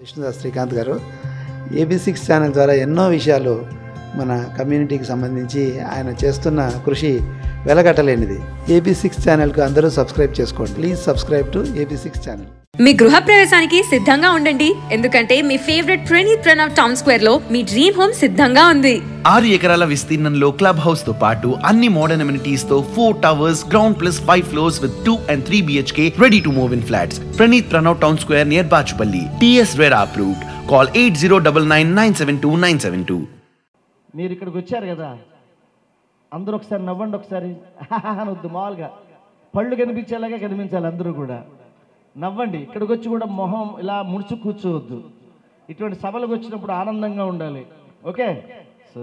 విష్ణుదాస్ శ్రీకాంత్ గారు AB six channel ద్వారా ఎన్నో విషయాలు మన కమ్యూనిటీకి సంబంధించి ఆయన చేస్తున్న కృషి వెలగట్టలేనిది ఏబీ సిక్స్ ఛానల్కు అందరూ సబ్స్క్రైబ్ చేసుకోండి please subscribe to AB six channel మీ గృహ ప్రవేశానికి సిద్ధంగా ఉండండి ఎందుకంటే మీ favourite Praneeth Pranav town square లో మీ డ్రీమ్ హోమ్ సిద్ధంగా ఉంది ఆరు ఎకరాల విస్తీర్ణంలో క్లబ్ హౌస్ తో పాటు అన్ని మోడర్న్ అమ్యూనిటీస్ తో four towers ground plus five floors with two and three BHK ready to move in flats Praneeth Pranav town square near Bachupalli TS RERA approved call eight zero double nine nine seven two nine seven two మీరు ఇక్కడికి వచ్చారు కదా అందరూ ఒకసారి నవ్వండి ఒకసారి అనొద్దు మామూలుగా పళ్ళు కనిపించేలాగా కనిపించాలి అందరూ కూడా నవ్వండి ఇక్కడికి వచ్చి కూడా మొహం ఇలా ముడుచు కూర్చోవద్దు ఇటువంటి సభలకు వచ్చినప్పుడు ఆనందంగా ఉండాలి ఓకే సో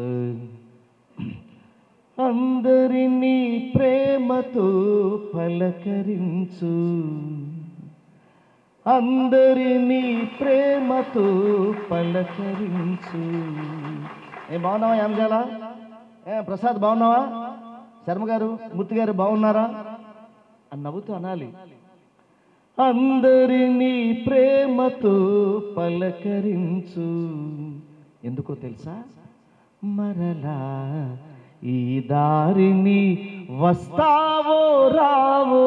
అందరినీ ప్రేమతో పలకరించు అందరినీ ప్రేమతో పలకరించు ఏ బాగున్నావా ఏం చేయాలా ఏ ప్రసాద్ బాగున్నావా శర్మ గారు మూర్తి గారు బాగున్నారా అని నవ్వుతూ అనాలి అందరినీ ప్రేమతో పలకరించు ఎందుకో తెలుసా మరలా ఈ దారిని వస్తావో రావో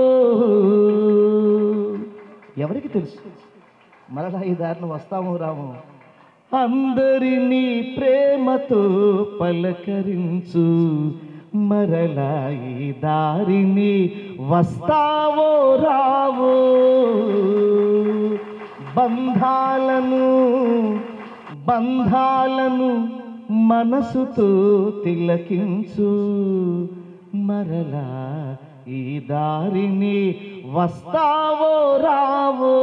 ఎవరికి తెలుసు మరలా ఈ దారిని వస్తామో రామో అందరినీ ప్రేమతో పలకరించు మరలా ఈ దారిని వస్తావో రావో బంధాలను బంధాలను మనసుతో తిలకించు మరలా ఈ దారిని వస్తావో రావో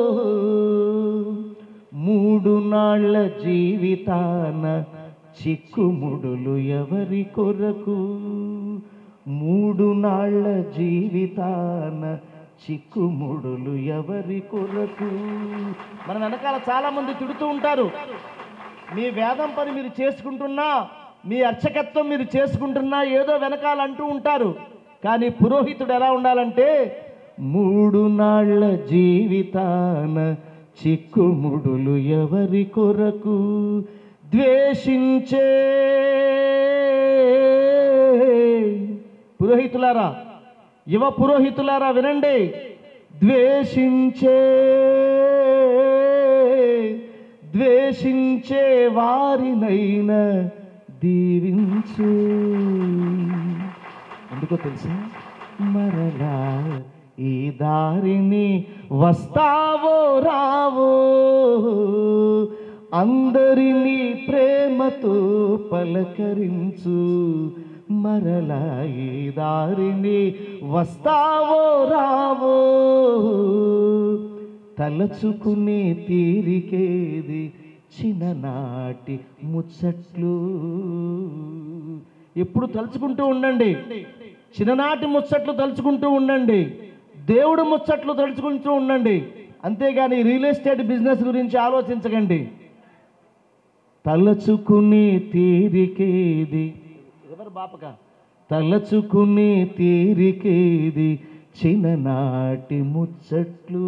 మూడు నాళ్ళ జీవితాన చిక్కుముడులు ఎవరి కొరకు మూడు నాళ్ళ జీవితాన చిక్కుముడులు ఎవరి కొరకు మన వెనకాల చాలా మంది తిడుతూ ఉంటారు మీ వేదం పని మీరు చేసుకుంటున్నా మీ అర్చకత్వం మీరు చేసుకుంటున్నా ఏదో వెనకాల అంటూ ఉంటారు కానీ పురోహితుడు ఎలా ఉండాలంటే మూడు నాళ్ళ జీవితాన చిక్కుముడులు ఎవరి కొరకు ద్వేషించే పురోహితులారా యువ పురోహితులారా వినండి ద్వేషించే ద్వేషించే వారినైనా దీవించు ఎందుకో తెలుసా మరలా ఈ దారిని వస్తావో రావో అందరినీ ప్రేమతో పలకరించు మరలా ఈ దారిని వస్తావో రావో తలచుకునే తీరికేది చిన్ననాటి ముచ్చట్లు ఎప్పుడు తలుచుకుంటూ ఉండండి చిన్ననాటి ముచ్చట్లు తలుచుకుంటూ ఉండండి దేవుడు ముచ్చట్లు తలుచుకుంటూ ఉండండి అంతేగాని రియల్ ఎస్టేట్ బిజినెస్ గురించి ఆలోచించకండి తలచుకునే తీరికేది ఎవరు బాపక తలచుకునే తీరికేది చిన్ననాటి ముచ్చట్లు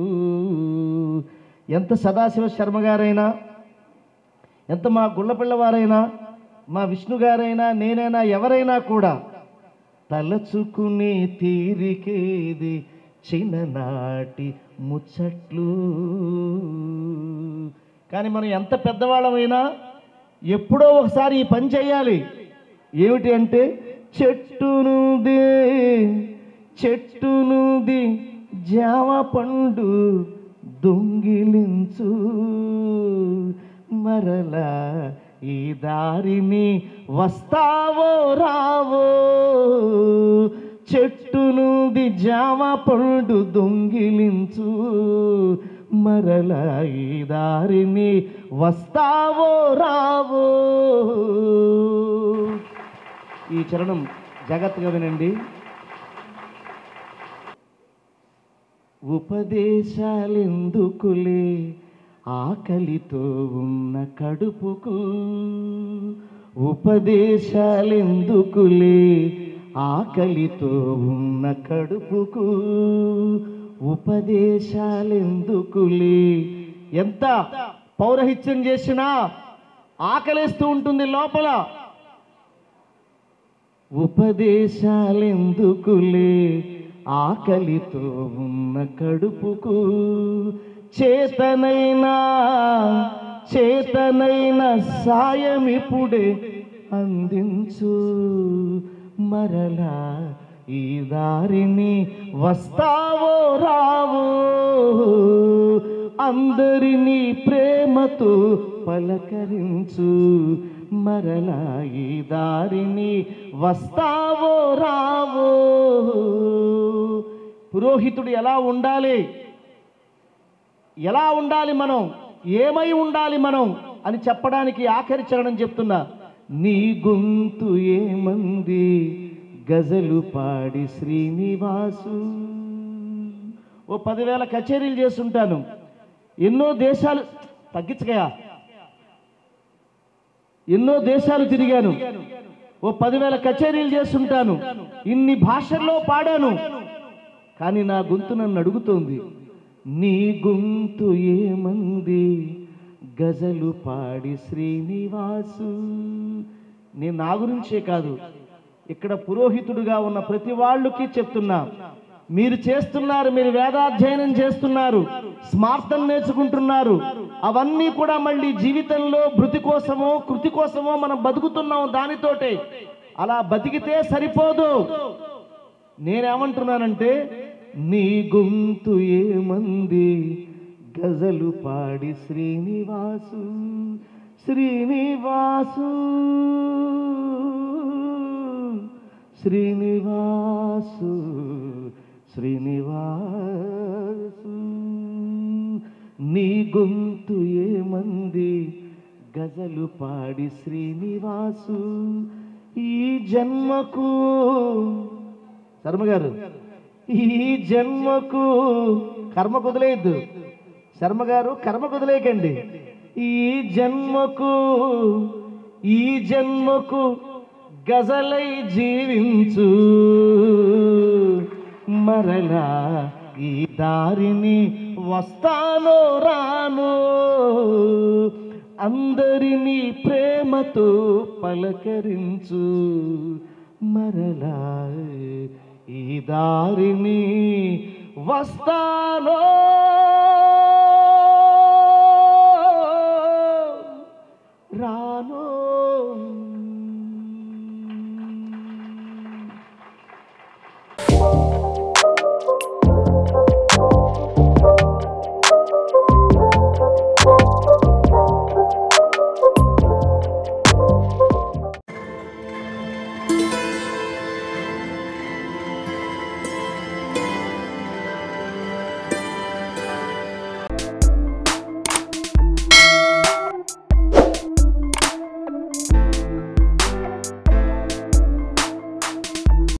ఎంత సదాశివ శర్మ గారైనా ఎంత మా గుళ్ళపిల్లవారైనా మా విష్ణు గారైనా నేనైనా ఎవరైనా కూడా తలచుకునే తీరికేది చిన్ననాటి ముచ్చట్లు కానీ మనం ఎంత పెద్దవాళ్ళమైనా ఎప్పుడో ఒకసారి ఈ పని చేయాలి ఏమిటి అంటే చెట్టునుది చెట్టునుది జామ పండు దొంగిలించు మరలా ఈ దారిని వస్తావో రావో చెట్టునుది జామ పండు దొంగిలించు మరలా ఈ దారిని వస్తావో రావో ఈ చరణం జాగ్రత్తగా వినండి ఉపదేశాలెందుకులే ఆకలితో ఉన్న కడుపుకు ఉపదేశాలెందుకులే ఆకలితో ఉన్న కడుపుకు ఉపదేశాలెందుకులే ఎంత పౌరహిత్యం చేసినా ఆకలేస్తూ ఉంటుంది లోపల ఉపదేశాలెందుకులే ఆకలితో ఉన్న కడుపుకు చేతనైనా చేతనైన సాయమిప్పుడే అందించు మరలా ఈ దారిని వస్తావో రావో అందరినీ ప్రేమతో పలకరించు మరలా ఈ దారిని వస్తావో రావో పురోహితుడు ఎలా ఉండాలి ఎలా ఉండాలి మనం ఏమై ఉండాలి మనం అని చెప్పడానికి ఆఖరి చరణం చెప్తున్నా నీ గొంతు ఏమంది గజలు పాడి శ్రీనివాసు ఓ పదివేల కచేరీలు చేస్తుంటాను ఎన్నో దేశాలు తగ్గించగయా ఎన్నో దేశాలు తిరిగాను ఓ పదివేల కచేరీలు చేస్తుంటాను ఇన్ని భాషల్లో పాడాను కానీ నా గొంతు నన్ను అడుగుతోంది నీ గొంతు ఏమంది గజలు పాడి శ్రీనివాసు నేను నా గురించే కాదు ఇక్కడ పురోహితుడుగా ఉన్న ప్రతి వాళ్ళకి చెప్తున్నా మీరు చేస్తున్నారు మీరు వేదాధ్యయనం చేస్తున్నారు స్మార్థం నేర్చుకుంటున్నారు అవన్నీ కూడా మళ్ళీ జీవితంలో భృతి కోసమో కృతి కోసమో మనం బతుకుతున్నాం దానితోటే అలా బతికితే సరిపోదు నేనేమంటున్నానంటే నీ గొంతు ఏమంది గజలు పాడి శ్రీనివాసు శ్రీనివాసు శ్రీనివాసు శ్రీనివాసు నీ గొంతు ఏమంది గజలు పాడి శ్రీనివాసు ఈ జన్మకు శర్మ గారు ఈ జన్మకు కర్మ కుదలేయద్దు శర్మ గారు కర్మ కుదలేయకండి ఈ జన్మకు ఈ జన్మకు గజలై జీవించు మరలా ఈ దారిని వస్తానో రాను అందరినీ ప్రేమతో పలకరించు మరలా ఈ దారిని వస్తానో రానో